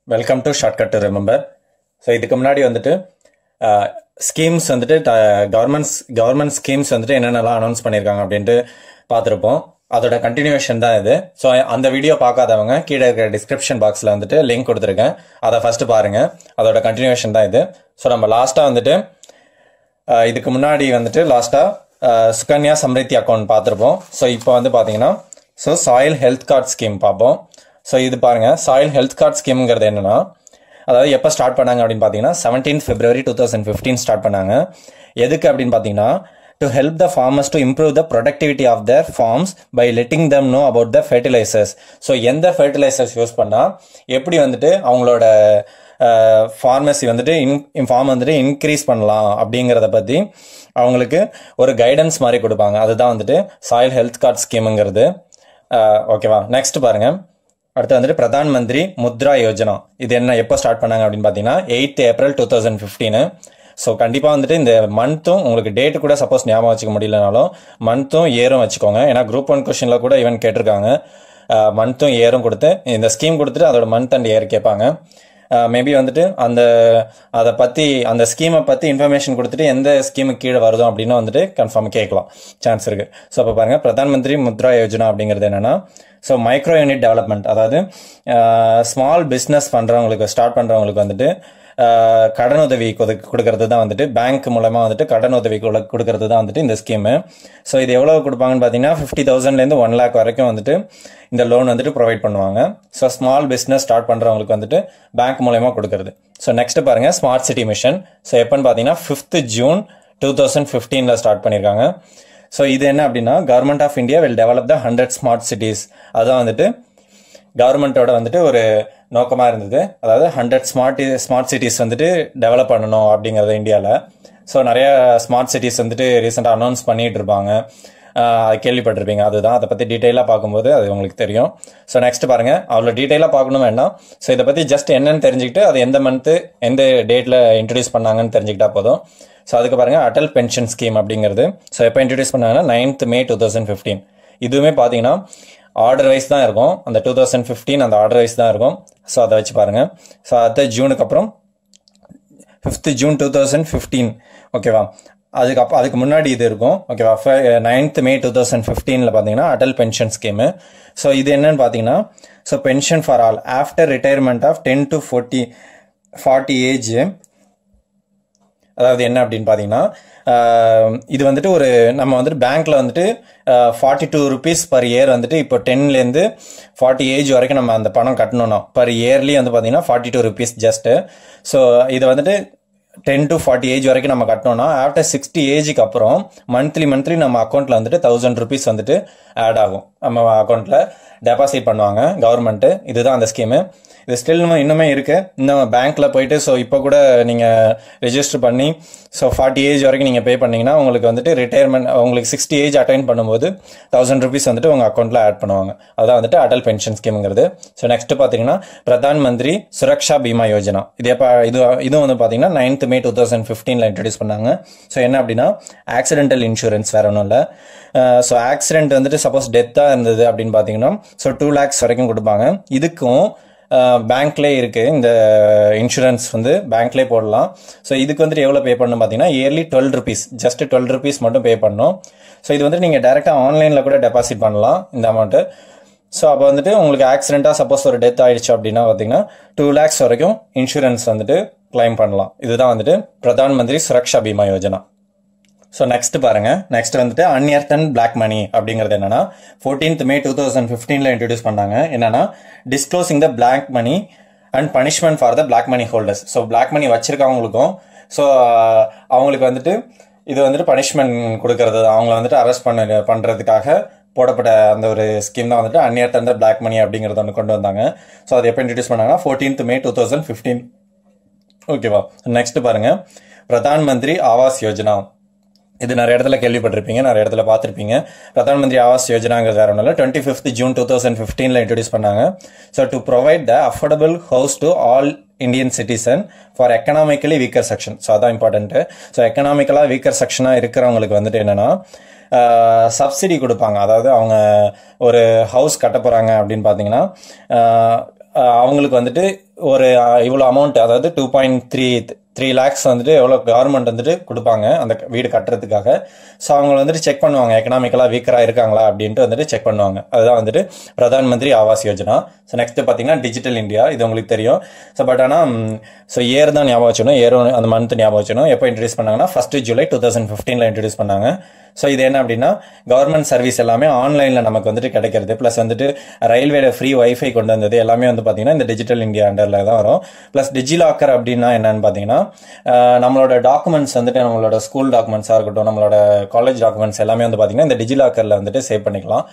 welcome to shortcut to remember so இதுக்கு முன்னாடி வந்துட்டு ஸ்கீம்ஸ் வந்துட்டு கவர்மெண்ட்ஸ் கவர்மெண்ட் ஸ்கீம்ஸ் வந்துட்டு என்னென்னலாம் அனௌன்ஸ் பண்ணியிருக்காங்க அப்படின்ட்டு பார்த்துருப்போம் அதோட கண்டினியூஷன் தான் இது ஸோ அந்த வீடியோ பார்க்காதவங்க கீழே இருக்கிற டிஸ்கிரிப்ஷன் பாக்ஸில் வந்துட்டு லிங்க் கொடுத்துருக்கேன் அதை ஃபஸ்ட்டு பாருங்கள் அதோட கண்டினியூஷன் தான் இது ஸோ நம்ம லாஸ்ட்டாக வந்துட்டு அஹ், இதுக்கு முன்னாடி வந்துட்டு லாஸ்ட்டாக சுகன்யா சம்ரித்தி அக்கௌண்ட் பார்த்துருப்போம் ஸோ இப்போ வந்து பார்த்தீங்கன்னா so soil health card scheme பார்ப்போம் ஸோ இது பாருங்கள் சாயில் ஹெல்த் கார்டு ஸ்கீம்ங்கிறது என்னன்னா அதாவது எப்போ ஸ்டார்ட் பண்ணாங்க அப்படின்னு பார்த்தீங்கன்னா seventeen February two thousand fifteen start பண்ணாங்க எதுக்கு அப்படின்னு பார்த்தீங்கன்னா to help the farmers to improve the productivity of their farms by letting them know about the fertilisers so எந்த ஃபெர்டிலைசர்ஸ் யூஸ் பண்ணால் எப்படி வந்துட்டு அவங்களோட ஃபார்மசி வந்துட்டு இன் ஃபார்ம் வந்துட்டு இன்க்ரீஸ் பண்ணலாம் அப்படிங்கிறத பற்றி அவங்களுக்கு ஒரு கைடன்ஸ் மாதிரி கொடுப்பாங்க அதுதான் வந்துட்டு சாயில் ஹெல்த் கார்டு ஸ்கீமுங்கிறது ஓகேவா நெக்ஸ்ட் பாருங்க அடுத்து வந்துட்டு பிரதான் மந்திரி முத்ரா யோஜனா இது என்ன எப்போ ஸ்டார்ட் பண்ணாங்க அப்படின்னு பார்த்தீங்கன்னா eighth April two thousand fifteen so கண்டிப்பாக வந்துட்டு இந்த மந்த்தும் உங்களுக்கு டேட்டு கூட சப்போஸ் ஞாபகம் வச்சுக்க முடியலனாலும் மந்த்தும் இயரும் வச்சுக்கோங்க ஏன்னா குரூப் ஒன் கொஷனில் கூட ஈவன் கேட்டிருக்காங்க மந்த்தும் இயரும் கொடுத்து இந்த ஸ்கீம் கொடுத்துட்டு அதோட மந்த் அண்ட் இயர் கேட்பாங்க மேபி வந்துட்டு அந்த அதை பற்றி அந்த ஸ்கீமை பற்றி இன்ஃபர்மேஷன் கொடுத்துட்டு எந்த ஸ்கீமுக்கு கீழே வருதோ அப்படின்னு வந்துட்டு கன்ஃபார்ம் கேட்கலாம் சான்ஸ் இருக்கு ஸோ அப்போ பாருங்க பிரதான் மந்திரி முத்ரா யோஜனா அப்படிங்கிறது என்னன்னா ஸோ மைக்ரோ யூனிட் டெவலப்மெண்ட் அதாவது ஸ்மால் பிஸ்னஸ் பண்ணுறவங்களுக்கு ஸ்டார்ட் பண்ணுறவங்களுக்கு வந்துட்டு ஆஹ், கடனுதவி கொடு- கொடுக்கறது தான் வந்துட்டு பேங்க் மூலமா வந்துட்டு கடனுதவி கொடு- கொடுக்கறது தான் வந்துட்டு இந்த ஸ்கீமு ஸோ இது எவ்வளவு கொடுப்பாங்கன்னு பார்த்தீங்கன்னா ஃபிஃப்டி தௌசண்ட்லேருந்து ஒன் லேக் வரைக்கும் வந்துட்டு இந்த லோன் வந்துட்டு ப்ரொவைட் பண்ணுவாங்க ஸோ ஸ்மால் பிஸ்னஸ் ஸ்டார்ட் பண்ணுறவங்களுக்கு வந்துட்டு பேங்க் மூலயமா கொடுக்கறது ஸோ நெக்ஸ்ட் பாருங்க ஸ்மார்ட் சிட்டி மிஷன் ஸோ எப்போன்னு பார்த்தீங்கன்னா ஃபிஃப்த் ஜூன் டூ தௌசண்ட் ஃபிஃப்டீனில் ஸ்டார்ட் பண்ணியிருக்காங்க ஸோ இது என்ன அப்படின்னா government of India will develop the hundred smart cities அதான் வந்துட்டு கவர்மெண்ட்டோட வந்துட்டு ஒரு நோக்கமாக இருந்தது அதாவது ஹண்ட்ரட் ஸ்மார்ட் ஸ்மார்ட் சிட்டிஸ் வந்துட்டு டெவலப் பண்ணணும் அப்படிங்கிறது இந்தியாவில் ஸோ நிறைய ஸ்மார்ட் சிட்டிஸ் வந்துட்டு ரீசெண்டாக அனௌன்ஸ் பண்ணிட்டு இருப்பாங்க ஆஹ் அது கேள்விப்பட்டிருப்பீங்க அதுதான் அதை பற்றி டீட்டெயிலாக பார்க்கும்போது அது உங்களுக்கு தெரியும் ஸோ நெக்ஸ்ட் பாருங்கள் அவ்வளோ டீட்டெயிலாக பார்க்கணும் வேண்டாம் ஸோ இதை பற்றி ஜஸ்ட் என்னன்னு தெரிஞ்சுக்கிட்டு அது எந்த மந்த்து எந்த டேட்டில் இன்ட்ரடியூஸ் பண்ணாங்கன்னு தெரிஞ்சுக்கிட்டா போதும் ஸோ அதுக்கு பாருங்கள் அடல் பென்ஷன் ஸ்கீம் அப்படிங்கிறது ஸோ எப்போ இன்ட்ரடியூஸ் பண்ணாங்கன்னா ninth May two thousand fifteen இதுவுமே பார்த்தீங்கன்னா ஆர்டர் வைஸ் தான் இருக்கும் அந்த டூ தௌசண்ட் ஃபிஃப்டீன் அந்த ஆர்டர் வைஸ் தான் இருக்கும் ஸோ அதை வச்சு பாருங்கள் ஸோ அடுத்த ஜூனுக்கு அப்புறம் fifth June two thousand fifteen ஓகேவா அதுக்கு அப்போ அதுக்கு முன்னாடி இது இருக்கும் ஓகேவா நைன்த் மே டூ தௌசண்ட் ஃபிஃப்டீனில் பார்த்தீங்கன்னா அடல் பென்ஷன் ஸ்கீமு ஸோ இது என்னன்னு பார்த்தீங்கன்னா so pension for all after retirement of ten to forty forty age அதாவது என்ன அப்படின்னு பார்த்தீங்கன்னா ஆஹ், இது வந்துட்டு ஒரு நம்ம வந்துட்டு பேங்க்ல வந்துட்டு forty two rupees per year வந்துட்டு இப்போ டென்லேருந்து ஃபார்ட்டி ஏஜ் வரைக்கும் நம்ம அந்த பணம் கட்டணும்னா பர் இயர்லி வந்து பார்த்தீங்கன்னா forty two rupees just so இது வந்துட்டு டென் டு ஃபார்ட்டி ஏஜ் வரைக்கும் நம்ம கட்டணும்னா ஆஃப்டர் சிக்ஸ்டி ஏஜுக்கு அப்புறம் மந்த்லி மந்த்லி நம்ம அக்கௌண்ட்டில் வந்துட்டு தௌசண்ட் ருபீஸ் வந்துட்டு ஆட் ஆகும் நம்ம அக்கௌண்ட்டில் டெபாசிட் பண்ணுவாங்க கவர்மெண்ட்டு இதுதான் அந்த ஸ்கீமு இது ஸ்டில் இன்னுமே இருக்கு இன்னும் பேங்க்ல போயிட்டு ஸோ இப்போ கூட நீங்க ரெஜிஸ்டர் பண்ணி ஸோ ஃபார்ட்டி ஏஜ் வரைக்கும் நீங்க பே பண்ணீங்கன்னா உங்களுக்கு வந்துட்டு ரிட்டையர்மெண்ட் உங்களுக்கு சிக்ஸ்டி ஏஜ் அட்டைன் பண்ணும்போது தௌசண்ட் ருபீஸ் வந்துட்டு உங்க அக்கௌண்ட்ல ஆட் பண்ணுவாங்க அதான் வந்துட்டு அடல் பென்ஷன் ஸ்கீம்ங்கிறது ஸோ நெக்ஸ்ட் பாத்தீங்கன்னா பிரதான் மந்திரி சுரக்ஷா பீமா யோஜனா இது எப்போ இது இதுவும் வந்து பாத்தீங்கன்னா நைன்த் மே டூ தௌசண்ட் ஃபிஃப்டீனில் இன்ட்ரடியூஸ் பண்ணாங்க ஸோ என்ன அப்படின்னா ஆக்சிடென்டல் இன்சூரன்ஸ் வேற ஒன்றும் இல்லை ஸோ ஆக்சிடென்ட் வந்துட்டு சப்போஸ் டெத்தாக இருந்தது அப்படின்னு பார்த்தீங்கன்னா ஸோ டூ லேக்ஸ் வரைக்கும் கொடுப்பாங்க இதுக்கும் பேங்க்லேயே இருக்கு இந்த இன்சூரன்ஸ் வந்து பேங்க்லேயே போடலாம் ஸோ இதுக்கு வந்துட்டு எவ்வளோ பே பண்ணணும் பார்த்தீங்கன்னா yearly twelve rupees just twelve rupees மட்டும் பே பண்ணணும் ஸோ இது வந்து நீங்கள் டேரெக்டாக ஆன்லைனில் கூட டெபாசிட் பண்ணலாம் இந்த அமௌண்ட்டு ஸோ அப்போ வந்துட்டு உங்களுக்கு ஆக்சிடென்ட்டாக சப்போஸ் ஒரு டெத் ஆயிடுச்சு அப்படின்னா பார்த்தீங்கன்னா டூ லேக்ஸ் வரைக்கும் இன்சூரன்ஸ் வந்துட்டு கிளைம் பண்ணலாம் இதுதான் வந்துட்டு பிரதான் மந்திரி சுரக்ஷா பீமா யோஜனா ஸோ நெக்ஸ்ட் பாருங்க நெக்ஸ்ட் வந்துட்டு அன்யர்த்தன் பிளாக் மணி அப்படிங்கிறது என்னன்னா ஃபோர்டீன்த் மே டூ தௌசண்ட் ஃபிஃப்டீனில் இன்ட்ரடியூஸ் பண்ணாங்க என்னன்னா disclosing the black money and punishment for the black money holders so black money வச்சிருக்கவங்களுக்கும் ஸோ அவங்களுக்கு வந்துட்டு இது வந்துட்டு பனிஷ்மெண்ட் கொடுக்கறது அவங்கள வந்துட்டு அரெஸ்ட் பண்ண பண்ணுறதுக்காக போடப்பட்ட அந்த ஒரு ஸ்கீம் தான் வந்துட்டு அந்நியர் த பிளாக் மணி அப்படிங்கிறத ஒன்று கொண்டு வந்தாங்க ஸோ அது எப்போ இன்ட்ரடியூஸ் பண்ணாங்கன்னா fourteenth May two thousand fifteen ஓகேவா நெக்ஸ்ட் பாருங்க பிரதான் மந்திரி ஆவாஸ் யோஜனா இது நிறைய இடத்துல கேள்விப்பட்டிருப்பீங்க நிறைய இடத்துல பார்த்துருப்பீங்க பிரதான் மந்திரி ஆவாஸ் யோஜனாங்கிறது வேற ஒன்றும் இல்லை twenty fifth June two thousand ஃபிஃப்டீனில் இன்ட்ரடியூஸ் பண்ணாங்க so to provide the affordable house to all Indian citizen for economically weaker section so அதான் இம்பார்ட்டன்ட்டு ஸோ எக்கனாமிக்கலாக வீக்கர் செக்ஷனாக இருக்கிறவங்களுக்கு வந்துட்டு என்னன்னா சப்சிடி கொடுப்பாங்க அதாவது அவங்க ஒரு ஹவுஸ் கட்ட போகிறாங்க அப்படின்னு பார்த்தீங்கன்னா ஆஹ், அவங்களுக்கு வந்துட்டு ஒரு அஹ், இவ்வளோ அமௌண்ட் அதாவது two point three three lakhs வந்துட்டு எவ்வளோ கவர்மெண்ட் வந்துட்டு கொடுப்பாங்க அந்த வீடு கட்டுறதுக்காக ஸோ அவங்க வந்துட்டு செக் பண்ணுவாங்க எக்கனாமிக்கலாக வீக்கராக இருக்காங்களா அப்படின்ட்டு வந்துட்டு செக் பண்ணுவாங்க அதுதான் வந்துட்டு பிரதான் மந்திரி ஆவாஸ் யோஜனா ஸோ நெக்ஸ்ட் பார்த்தீங்கன்னா டிஜிட்டல் இந்தியா இது உங்களுக்கு தெரியும் ஸோ பட் ஆனால் ஸோ இயர் தான் ஞாபகம் வச்சுக்கணும் இயர் அந்த மந்த் ஞாபகம் வச்சுக்கணும் எப்போ இன்ட்ரடியூஸ் பண்ணாங்கன்னா ஃபர்ஸ்ட் ஜூலை டூ தௌசண்ட் ஃபிஃப்டீனில் இன்ட்ரடியூஸ் பண்ணாங்க ஸோ இது என்ன அப்படின்னா கவர்மெண்ட் சர்வீஸ் எல்லாமே ஆன்லைனில் நமக்கு வந்துட்டு கிடைக்கிறது ப்ளஸ் வந்துட்டு ரயில்வேல ஃப்ரீ வைஃபை கொண்டு வந்தது எல்லாமே வந்து பார்த்தீங்கன்னா இந்த டிஜிட்டல் இந்தியா அண்டரில் தான் வரும் ப்ளஸ் டிஜிலாக்கர் அப்படின்னா என்னன்னு பார்த்தீங்கன்னா அஹ், நம்மளோட டாக்குமெண்ட்ஸ் வந்துட்டு நம்மளோட ஸ்கூல் டாக்குமெண்ட்ஸாக இருக்கட்டும் நம்மளோட காலேஜ் டாக்குமெண்ட்ஸ் எல்லாமே வந்து பார்த்தீங்கன்னா இந்த டிஜிலாக்கரில் வந்துட்டு சேவ் பண்ணிக்கலாம்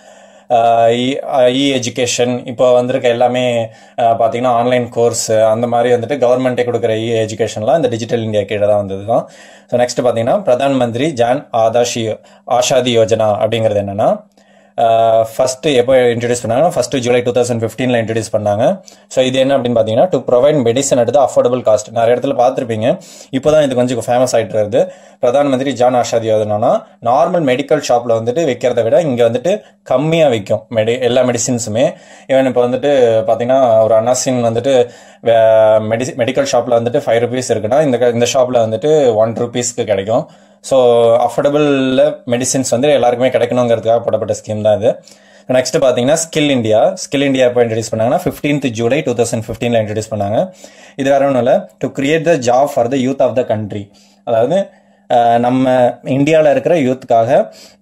இ எஜுகேஷன் இப்போ வந்திருக்க எல்லாமே அஹ், பார்த்தீங்கன்னா ஆன்லைன் கோர்ஸ் அந்த மாதிரி வந்துட்டு கவர்மெண்ட்டே கொடுக்குற இ எஜுகேஷன்லாம் இந்த டிஜிட்டல் இந்தியா கீழே தான் வந்தது தான் ஸோ நெக்ஸ்ட் பார்த்தீங்கன்னா பிரதான் மந்திரி ஜான் ஆதாஷி ஆஷாதி யோஜனா அப்படிங்கிறது என்னன்னா ஃபர்ஸ்ட் எப்போ இன்ட்ரடியூஸ் பண்ணாங்கன்னா ஃபர்ஸ்ட் ஜூலை டூ தௌசண்ட் ஃபிஃப்டீனில் இன்ட்ரடியூஸ் பண்ணாங்க ஸோ இது என்ன அப்படின்னு பார்த்தீங்கன்னா to provide medicine at affordable cost நிறைய இடத்துல பார்த்துருப்பீங்க இப்போ தான் இது கொஞ்சம் ஃபேமஸ் ஆகிட்டு வருது பிரதான் மந்திரி ஜான் ஆஷாதி யோஜனானா நார்மல் மெடிக்கல் ஷாப்பில் வந்துட்டு விற்கிறத விட இங்கே வந்துட்டு கம்மியாக விற்கும் மெடி எல்லா மெடிசின்ஸுமே ஈவன் இப்போ வந்துட்டு பார்த்தீங்கன்னா ஒரு அனாசின் வந்துட்டு மெடி மெடிக்கல் ஷாப்பில் வந்துட்டு ஃபைவ் ருபீஸ் இருக்குன்னா இந்த க- இந்த ஷாப்பில் வந்துட்டு ஒன் ருபீஸ்க்கு கிடைக்கும் ஸோ அஃபோர்டபுளில் மெடிசின்ஸ் வந்து எல்லாருக்குமே கிடைக்கணுங்கிறதுக்காக போடப்பட்ட ஸ்கீம் தான் இது நெக்ஸ்ட் பார்த்தீங்கன்னா ஸ்கில் இந்தியா ஸ்கில் இந்தியா எப்போ இன்ட்ரடியூஸ் பண்ணாங்கன்னா ஃபிஃப்டீன்த் ஜூலை டூ தௌசண்ட் ஃபிஃப்டீனில் இன்ட்ரடியூஸ் பண்ணாங்க இது வேற ஒன்றும் இல்லை to create the job for the youth of the country அதாவது அஹ், நம்ம இந்தியாவில் இருக்கிற யூத்துக்காக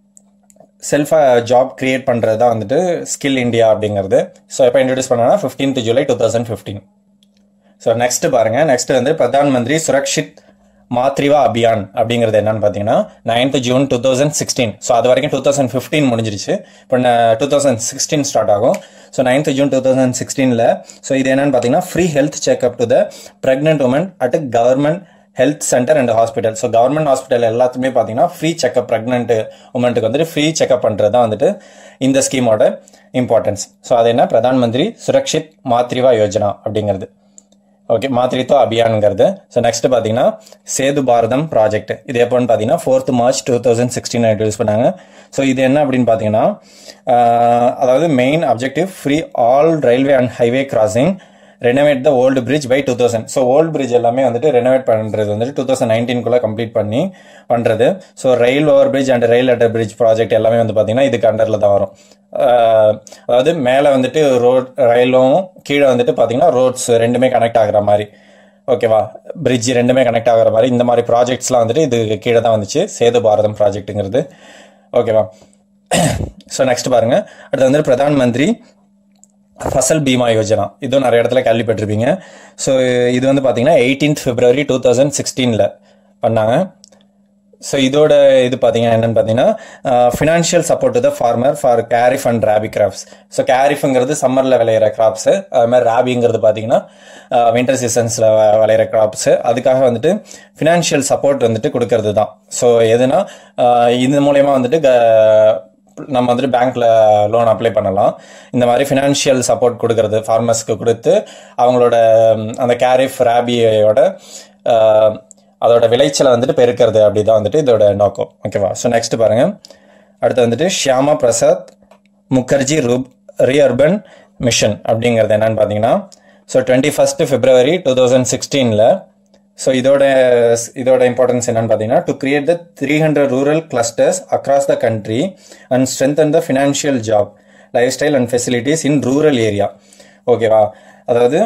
செல்ஃபாக ஜாப் கிரியேட் பண்ணுறது தான் வந்துட்டு ஸ்கில் இந்தியா அப்படிங்கிறது ஸோ எப்போ இன்ட்ரடியூஸ் பண்ணாங்கன்னா fifteenth July two thousand fifteen so next பாருங்க நெக்ஸ்ட் வந்து பிரதான் மந்திரி சுரக்ஷித் மாத்ரிவா அபியான் அப்படிங்கிறது என்னன்னு பார்த்தீங்கன்னா ninth June two thousand sixteen so அது வரைக்கும் டூ தௌசண்ட் ஃபிஃப்டீன் முடிஞ்சிருச்சு இப்போ டூ தௌசண்ட் சிக்ஸ்டீன் ஸ்டார்ட் ஆகும் so ninth June two thousand சிக்ஸ்டீனில் ஸோ இது என்னன்னு பார்த்தீங்கன்னா free health checkup to the pregnant woman at government health centre and hospital so government hospital எல்லாத்துக்குமே பார்த்தீங்கன்னா ஃப்ரீ செக்அப் ப்ரெக்னென்ட் உமனுக்கு வந்துட்டு ஃப்ரீ செக்அப் பண்ணுறது தான் வந்துட்டு இந்த ஸ்கீமோட இம்பார்ட்டன்ஸ் ஸோ அது என்ன பிரதான் மந்திரி சுரக்ஷித் மாத்ரிவா யோஜனா அப்படிங்கிறது ஓகே மாத்ரித்வ அபியான்ங்கிறது ஸோ நெக்ஸ்ட் பார்த்தீங்கன்னா சேது பாரதம் ப்ராஜெக்ட் இது எப்போன்னு பார்த்தீங்கன்னா fourth March two thousand sixteen introduce பண்ணாங்க ஸோ இது என்ன அப்படின்னு பார்த்தீங்கன்னா ஆஹ், அதாவது main objective free all railway and highway crossing renovate the old bridge by two thousand so old bridge எல்லாமே வந்துட்டு ரெனோவேட் பண்ணுறது வந்துட்டு டூ தௌசண்ட் நைன்டீன்குள்ளே கம்ப்ளீட் பண்ணி பண்ணுறது so rail over bridge and rail under bridge project எல்லாமே வந்து பார்த்தீங்கன்னா இதுக்கு அண்டரில் தான் வரும் ஆஹ் அதாவது மேலே வந்துட்டு ரோட் ரயிலும் கீழே வந்துட்டு பார்த்தீங்கன்னா ரோட்ஸ் ரெண்டுமே கனெக்ட் ஆகுற மாதிரி ஓகேவா பிரிட்ஜ் ரெண்டுமே கனெக்ட் ஆகுற மாதிரி இந்த மாதிரி ப்ராஜெக்ட்ஸ்லாம் வந்துட்டு இது கீழே தான் வந்துச்சு சேது பாரதம் ப்ராஜெக்ட்டுங்கிறது ஓகேவா ஸோ நெக்ஸ்ட் பாருங்க அடுத்து வந்து பிரதான் மந்திரி ஃபசல் பீமா யோஜனா இதுவும் நிறைய இடத்துல கேள்விப்பட்டிருப்பீங்க ஸோ இது வந்து பார்த்தீங்கன்னா எயிட்டீன்த் பிப்ரவரி டூ தௌசண்ட் சிக்ஸ்டீனில் பண்ணாங்க ஸோ இதோட இது பார்த்தீங்கன்னா என்னன்னு பார்த்தீங்கன்னா financial support to the farmer for kharif and rabi crops so கேரிஃப்ங்கிறது சம்மரில் விளையிற கிராப்ஸு அது மாதிரி ராபிங்கிறது பார்த்தீங்கன்னா வின்டர் சீசன்ஸில் விளையிற கிராப்ஸு அதுக்காக வந்துட்டு ஃபினான்ஷியல் சப்போர்ட் வந்துட்டு கொடுக்கறது தான் ஸோ எதுனா அஹ், இது மூலயமா வந்துட்டு க- நம்ம வந்துட்டு பேங்க்ல லோன் அப்ளை பண்ணலாம் இந்த மாதிரி ஃபினான்ஷியல் சப்போர்ட் கொடுக்கறது ஃபார்மர்ஸ்க்கு கொடுத்து அவங்களோட ம், அந்த கேரிஃப் ராபியோட அஹ், அதோட விளைச்சலை வந்துட்டு பெருக்கிறது அப்படிதான் வந்துட்டு இதோட நோக்கம் ஓகேவா ஸோ நெக்ஸ்ட் பாருங்க அடுத்து வந்துட்டு ஷியாமா பிரசாத் முகர்ஜி ரூப் ரீஅர்பன் மிஷன் அப்படிங்கிறது என்னன்னு பார்த்தீங்கன்னா so twenty first February two thousand சிக்ஸ்டீனில் ஸோ இதோட இதோட இம்பார்ட்டன்ஸ் என்னன்னு பார்த்தீங்கன்னா to create the three hundred rural clusters across the country and strengthen the financial job lifestyle and facilities in rural area ஓகேவா அதாவது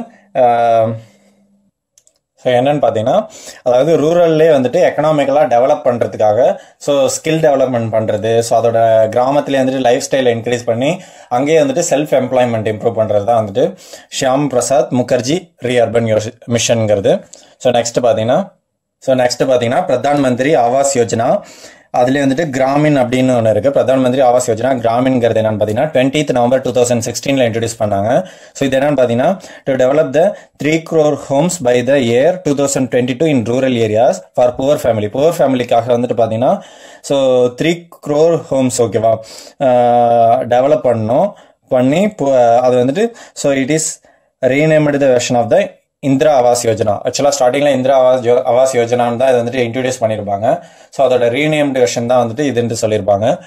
ஸோ என்னன்னு பார்த்தீங்கன்னா அதாவது ரூரல்லே வந்துட்டு எக்கனாமிக்கலாக டெவலப் பண்ணுறதுக்காக ஸோ ஸ்கில் டெவலப்மெண்ட் பண்ணுறது ஸோ அதோட கிராமத்திலே வந்துட்டு லைஃப் ஸ்டைலை இன்க்ரீஸ் பண்ணி அங்கேயே வந்துட்டு செல்ஃப் எம்ப்ளாய்மெண்ட் இம்ப்ரூவ் பண்ணுறது தான் வந்துட்டு ஷியாம் பிரசாத் முகர்ஜி ரீஅர்பன் யோஷ் மிஷன்ங்கிறது ஸோ நெக்ஸ்ட் பார்த்தீங்கன்னா ஸோ நெக்ஸ்ட் பார்த்தீங்கன்னா பிரதான் மந்திரி ஆவாஸ் யோஜனா அதுலேயே வந்துட்டு கிராமின் அப்படின்னு ஒன்று இருக்குது பிரதான் மந்திரி ஆவாஸ் யோஜனா கிராமின்ங்கிறது என்னன்னு பார்த்தீங்கன்னா டுவெண்ட்டித் நவம்பர் டூ தௌசண்ட் சிக்ஸ்டீனில் இன்ட்ரடியூஸ் பண்ணாங்க ஸோ இது என்னன்னு பார்த்தீங்கன்னா to develop the three crore homes by the year two thousand twenty two in rural areas for poor family poor ஃபேமிலிக்காக வந்துட்டு பார்த்தீங்கன்னா ஸோ த்ரீ க்ரோர் ஹோம்ஸ் ஓகேவா டெவலப் பண்ணோம் பண்ணி பு- அது வந்துட்டு so it is renamed the version of the Indira Awas Yojana ஆக்சுவலாக ஸ்டார்டிங்கில் இந்திரா ஆவாஸ் யோ- ஆவாஸ் யோஜனான்னு தான் இது வந்துட்டு இன்ட்ரடியூஸ் பண்ணியிருப்பாங்க ஸோ அதோட ரீநேம்டு வெர்ஷன் தான் வந்துட்டு இதுன்ட்டு சொல்லியிருப்பாங்க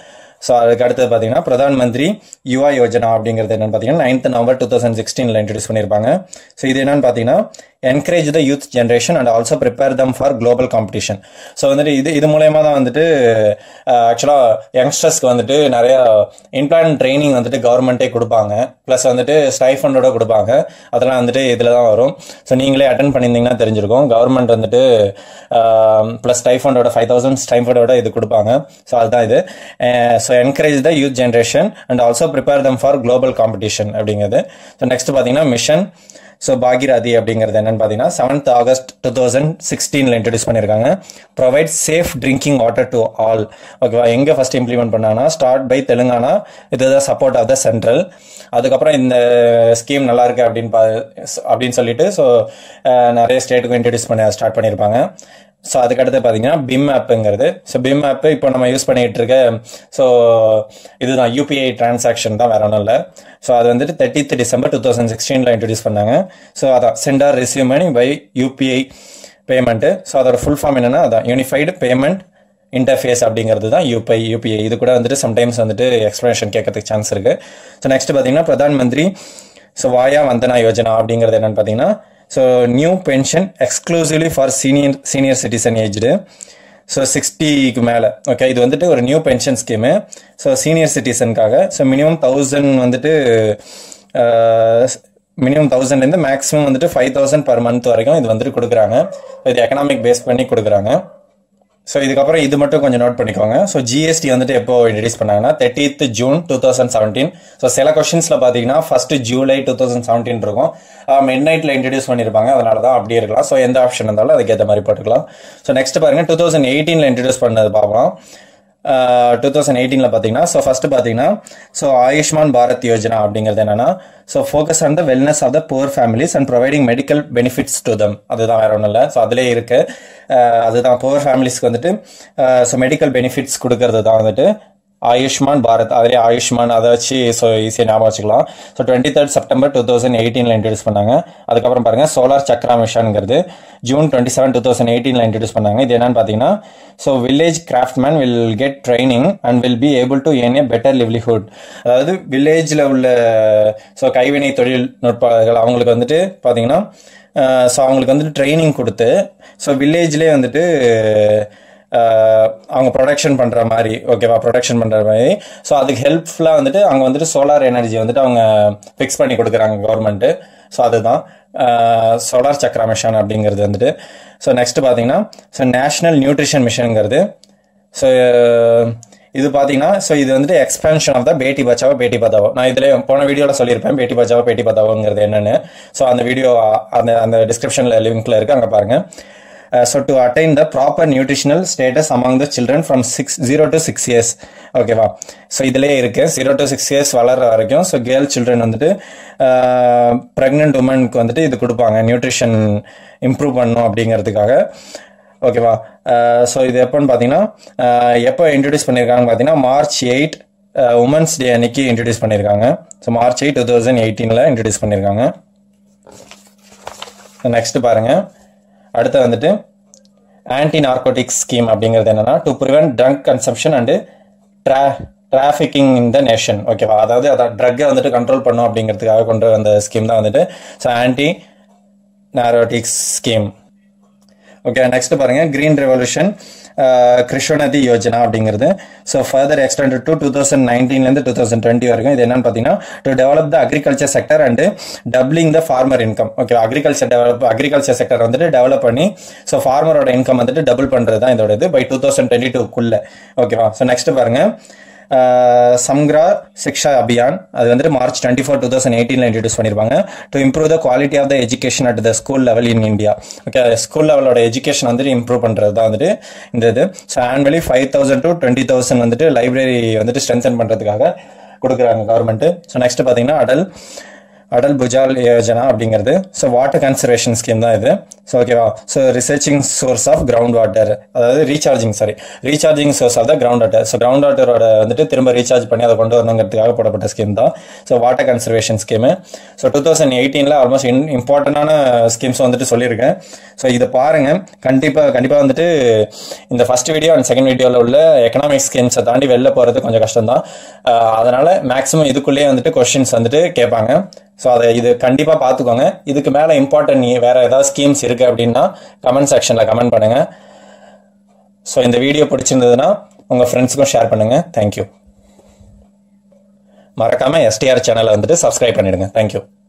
ஸோ அதுக்கு அடுத்தது பார்த்தீங்கன்னா பிரதான் மந்திரி யுவா யோஜனா அப்படிங்கிறது என்னன்னு பார்த்தீங்கன்னா நைன்த் நவம்பர் டூ தௌசண்ட் சிக்ஸ்டீனில் இன்ட்ரடியூஸ் பண்ணியிருப்பாங்க ஸோ இது என்னன்னு பார்த்தீங்கன்னா encourage the youth generation and also prepare them for global competition so வந்துட்டு இது இது மூலயமா தான் வந்துட்டு ஆக்சுவலாக யங்ஸ்டர்ஸ்க்கு வந்துட்டு நிறைய இன்பிளான் ட்ரைனிங் வந்துட்டு கவர்மெண்ட்டே கொடுப்பாங்க ப்ளஸ் வந்துட்டு ஸ்டைஃபண்டோட கொடுப்பாங்க அதெல்லாம் வந்துட்டு இதில் தான் வரும் ஸோ நீங்களே அட்டன் பண்ணியிருந்தீங்கன்னா தெரிஞ்சிருக்கும் கவர்மெண்ட் வந்துட்டு ப்ளஸ் ஸ்டைஃபண்டோட ஃபைவ் தௌசண்ட் ஸ்டைஃபண்டோட இது கொடுப்பாங்க ஸோ அதுதான் இது so encourage the youth generation and also prepare them for global competition அப்படிங்கிறது ஸோ நெக்ஸ்ட் பார்த்தீங்கன்னா மிஷன் ஸோ பாகிரதி அப்படிங்கிறது என்னன்னு பார்த்தீங்கன்னா செவன்த் ஆகஸ்ட் டூ தௌசண்ட் சிக்ஸ்டீனில் இன்ட்ரடியூஸ் பண்ணியிருக்காங்க provide safe drinking water to all ஓகேவா எங்கே ஃபஸ்ட் இம்ப்ளிமெண்ட் பண்ணாங்கன்னா ஸ்டார்ட் பை தெலுங்கானா இதுதான் சப்போர்ட் ஆஃப் த சென்ட்ரல் அதுக்கப்புறம் இந்த ஸ்கீம் நல்லா இருக்கு அப்படின்னு பா அப்படின்னு சொல்லிட்டு ஸோ நிறைய ஸ்டேட்டுக்கும் இன்ட்ரடியூஸ் பண்ண ஸ்டார்ட் பண்ணியிருப்பாங்க ஸோ அதுக்கடுத்து பார்த்தீங்கன்னா பிம் ஆப்புங்கிறது ஸோ பிம் ஆப்பு இப்போ நம்ம யூஸ் பண்ணிட்டு இருக்க ஸோ இதுதான் யூபிஐ டிரான்சாக்ஷன் தான் வேற ஒன்றும் இல்லை ஸோ அது வந்துட்டு தேர்ட்டித் டிசம்பர் டூ தௌசண்ட் சிக்ஸ்டீனில் இன்ட்ரடியூஸ் பண்ணாங்க ஸோ அதான் sender receive money by UPI payment so அதோட ஃபுல் ஃபார்ம் என்னன்னா அதான் யூனிஃபைடு பேமெண்ட் இன்டர்ஃபேஸ் அப்படிங்கிறது தான் யூபிஐ யூபிஐ இது கூட வந்துட்டு சம்டைம்ஸ் வந்துட்டு எக்ஸ்பிளனேஷன் கேட்கறதுக்கு சான்ஸ் இருக்கு ஸோ நெக்ஸ்ட் பார்த்தீங்கன்னா பிரதான் மந்திரி ஸோ வாயா வந்தனா யோஜனா அப்படிங்கிறது என்னன்னு பார்த்தீங்கன்னா so new pension exclusively for senior senior citizen aged so சிக்ஸ்டிக்கு மேலே ஓகே இது வந்துட்டு ஒரு new pension scheme so senior சிட்டிசனுக்காக ஸோ மினிமம் தௌசண்ட் வந்துட்டு மினிமம் தௌசண்ட்லேருந்து மேக்ஸிமம் வந்துட்டு ஃபைவ் தௌசண்ட் பர் மந்த் வரைக்கும் இது வந்துட்டு கொடுக்குறாங்க இது எக்கனாமிக் பேஸ் பண்ணி கொடுக்குறாங்க ஸோ இதுக்கப்புறம் இது மட்டும் கொஞ்சம் நோட் பண்ணிக்கோங்க ஸோ ஜிஎஸ்டி வந்துட்டு எப்போ இன்ட்ரடியூஸ் பண்ணாங்கன்னா thirtieth June two thousand seventeen so சில கொஸ்டின்ஸில் பார்த்தீங்கன்னா first July two thousand seventeen இருக்கும் மிட் நைட்டில் இன்ட்ரடியூஸ் பண்ணியிருப்பாங்க அதனால தான் அப்படியே இருக்கலாம் ஸோ எந்த ஆப்ஷன் இருந்தாலும் அதுக்கேற்ற மாதிரி போட்டுக்கலாம் ஸோ நெக்ஸ்ட் பாருங்க டூ தௌசண்ட் எயிட்டீனில் இன்ட்ரடியூஸ் பண்ணது பார்க்கலாம் டூ தௌசண்ட் எயிட்டீனில் பார்த்தீங்கன்னா ஸோ ஃபர்ஸ்ட் பார்த்தீங்கன்னா ஸோ ஆயுஷ்மான் பாரத் யோஜனா அப்படிங்கிறது என்னன்னா so focus on the wellness of the poor families and providing medical benefits to them அதுதான் வேற ஒன்றும் இல்லை ஸோ அதிலே இருக்கு அதுதான் புவர் ஃபேமிலிஸ்க்கு வந்துட்டு ஸோ மெடிக்கல் பெனிஃபிட்ஸ் கொடுக்கறது தான் வந்துட்டு ஆயுஷ்மான் பாரத் அதிலே ஆயுஷ்மான் அதை வச்சு ஸோ ஈஸியாக ஞாபகம் வச்சுக்கலாம் so twenty third September two thousand எயிட்டீனில் இன்ட்ரடியூஸ் பண்ணாங்க அதுக்கப்புறம் பாருங்க சோலார் சக்ரா மிஷன்ங்கிறது June twenty seven two thousand எயிட்டீனில் இன்ட்ரடியூஸ் பண்ணாங்க இது என்னன்னு பார்த்தீங்கன்னா so village craftsman will get training and will be able to earn a better livelihood அதாவது வில்லேஜில் உள்ள ஸோ கைவினை தொழில்நுட்பங்கள் அவங்களுக்கு வந்துட்டு பார்த்தீங்கன்னா ஸோ அவங்களுக்கு வந்துட்டு ட்ரைனிங் கொடுத்து ஸோ வில்லேஜ்லேயே வந்துட்டு அவங்க ப்ரொடக்ஷன் பண்ணுற மாதிரி ஓகேவா ப்ரொடக்ஷன் பண்ணுற மாதிரி ஸோ அதுக்கு ஹெல்ப்ஃபுல்லாக வந்துட்டு அங்கே வந்துட்டு சோலார் எனர்ஜி வந்துட்டு அவங்க ஃபிக்ஸ் பண்ணி கொடுக்குறாங்க கவர்மெண்ட்டு ஸோ அதுதான் சோலார் சக்ரா மிஷன் அப்படிங்கிறது வந்துட்டு ஸோ நெக்ஸ்ட் பார்த்தீங்கன்னா ஸோ நேஷ்னல் நியூட்ரிஷன் மிஷனுங்கிறது ஸோ இது பார்த்தீங்கன்னா ஸோ இது வந்துட்டு எக்ஸ்பென்ஷன் ஆஃப் த பேட்டி பச்சாவோ பேட்டி பத்தாவோ நான் இதில் போன வீடியோவில் சொல்லியிருப்பேன் பேட்டி பச்சாவோ பேட்டி பத்தாவோங்கிறது என்னன்னு ஸோ அந்த வீடியோ அந்த அந்த டிஸ்கிரிப்ஷனில் லிங்க்ல இருக்கு அங்கே பாருங்க so to attain the proper nutritional status among the children from six zero to six years ஓகேவா ஸோ இதுலேயே இருக்கு ஜீரோ டு சிக்ஸ் இயர்ஸ் வளர்ற வரைக்கும் ஸோ கேர்ள் சில்ட்ரன் வந்துட்டு ப்ரெக்னென்ட் உமனுக்கு வந்துட்டு இது கொடுப்பாங்க நியூட்ரிஷன் இம்ப்ரூவ் பண்ணும் அப்படிங்கிறதுக்காக ஓகேவா ஸோ இது எப்போன்னு பார்த்தீங்கன்னா எப்போ இன்ட்ரடியூஸ் பண்ணியிருக்காங்கன்னு பார்த்தீங்கன்னா மார்ச் எயிட் உமன்ஸ் டே அன்னைக்கு இன்ட்ரடியூஸ் பண்ணியிருக்காங்க so March eight two thousand எயிட்டீனில் இன்ட்ரடியூஸ் பண்ணியிருக்காங்க நெக்ஸ்ட் பாருங்க அடுத்து வந்துட்டு ஆன்டி நார்கோட்டிக்ஸ் ஸ்கீம் அப்படிங்கிறது என்னன்னா to prevent drug consumption and ட்ரா டிராஃபிக்கிங் இன் த நேஷன் ஓகேவா அதாவது அதை ட்ரக்கை வந்துட்டு கண்ட்ரோல் பண்ணும் அப்படிங்கிறதுக்காக கொண்டு வந்த ஸ்கீம் தான் வந்துட்டு so anti narcotics scheme okay next பாருங்க கிரீன் ரெவல்யூஷன் கிருஷ்ணநதி யோஜனா அப்படிங்கிறது so further extend to two thousand நைன்டீன்லேருந்து டூ தௌசண்ட் டுவெண்ட்டி வரைக்கும் இது என்னன்னு பார்த்தீங்கன்னா to develop the agriculture sector and doubling the farmer income okay agriculture develop agriculture sector வந்துட்டு develop பண்ணி so ஃபார்மரோட இன்கம் வந்துட்டு டபுள் பண்ணுறது தான் இதோட இது பை டூ தௌசண்ட் டுவெண்ட்டி டூக்குள்ள ஓகேவா ஸோ நெக்ஸ்ட் பாருங்க சம்க்ரா சிக்ஷா அபியான் அது வந்துட்டு March twenty four two thousand எயிட்டீனில் இன்ட்ரடியூஸ் பண்ணியிருப்பாங்க to improve the quality of the education at the school level in India okay school லெவலோட எஜுகேஷன் வந்துட்டு இம்ப்ரூவ் பண்ணுறது தான் வந்துட்டு இந்த இது so annually five thousand to twenty thousand வந்துட்டு லைப்ரரி வந்துட்டு ஸ்ட்ரென்தன் பண்ணுறதுக்காக கொடுக்குறாங்க கவர்மெண்ட் ஸோ நெக்ஸ்ட் பார்த்தீங்கன்னா அடல் அடல் புஜால் யோஜனா அப்படிங்கிறது ஸோ வாட்டர் கன்சர்வேஷன் ஸ்கீம் தான் இது ஸோ ஓகேவா so researching source of ground water அதாவது recharging sorry recharging source of the ground water so ground வாட்டரோட வந்துட்டு திரும்ப ரீசார்ஜ் பண்ணி அதை கொண்டு வரணுங்கிறதுக்காக போடப்பட்ட ஸ்கீம் தான் so water conservation scheme so two thousand எயிட்டீனில் ஆல்மோஸ்ட் இன் இம்பார்ட்டண்டான ஸ்கீம்ஸ் வந்துட்டு சொல்லியிருக்கேன் ஸோ இதை பாருங்க கண்டிப்பாக கண்டிப்பாக வந்துட்டு இந்த ஃபர்ஸ்ட் வீடியோ அண்ட் செகண்ட் வீடியோவில் உள்ள எக்கனாமிக் ஸ்கீம்ஸை தாண்டி வெளில போகிறது கொஞ்சம் கஷ்டம் தான் அதனால மேக்ஸிமம் இதுக்குள்ளேயே வந்துட்டு கொஸ்டின்ஸ் வந்துட்டு கேட்பாங்க ஸோ அதை இது கண்டிப்பாக பார்த்துக்கோங்க இதுக்கு மேலே இம்பார்ட்டன்ட் வேற ஏதாவது ஸ்கீம்ஸ் இருக்கு அப்படின்னா கமெண்ட் செக்ஷனில் கமெண்ட் பண்ணுங்க ஸோ இந்த வீடியோ பிடிச்சிருந்ததுன்னா உங்கள் ஃப்ரெண்ட்ஸுக்கும் ஷேர் பண்ணுங்க தேங்க்யூ மறக்காம எஸ்டிஆர் சேனலை வந்துட்டு சப்ஸ்கிரைப் பண்ணிடுங்க தேங்க்யூ